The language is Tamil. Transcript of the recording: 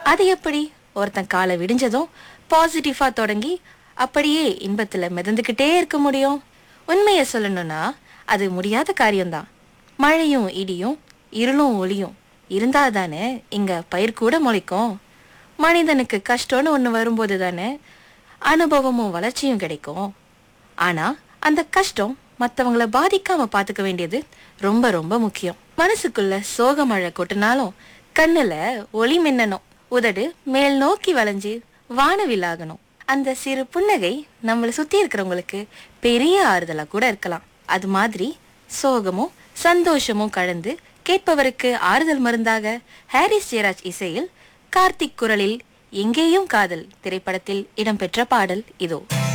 அது எப்படி ஒருத்தன் காலை விடிஞ்சதும் பாசிட்டிவா தொடங்கி அப்படியே இன்பத்துல மிதந்துக்கிட்டே இருக்க முடியும் உண்மையை சொல்லணும்னா அது முடியாத காரியம்தான் மழையும் இடியும் இருளும் ஒளியும் இருந்தாதானே இங்க பயிர் கூட முளைக்கும் மனிதனுக்கு கஷ்டம்னு ஒண்ணு வரும்போது தானே அனுபவமும் வளர்ச்சியும் கிடைக்கும் ஆனா அந்த கஷ்டம் மத்தவங்கள பாதிக்காம பாத்துக்க வேண்டியது ரொம்ப ரொம்ப முக்கியம் மனசுக்குள்ள சோக மழை கொட்டினாலும் கண்ணுல ஒளி மின்னணும் உதடு மேல் நோக்கி வளைஞ்சு வானவிலாகணும் அந்த சிறு புன்னகை நம்மள சுத்தி இருக்கிறவங்களுக்கு பெரிய ஆறுதலா கூட இருக்கலாம் அது மாதிரி சோகமும் சந்தோஷமும் கலந்து கேட்பவருக்கு ஆறுதல் மருந்தாக ஹாரிஸ் ஜெயராஜ் இசையில் கார்த்திக் குரலில் எங்கேயும் காதல் திரைப்படத்தில் இடம்பெற்ற பாடல் இதோ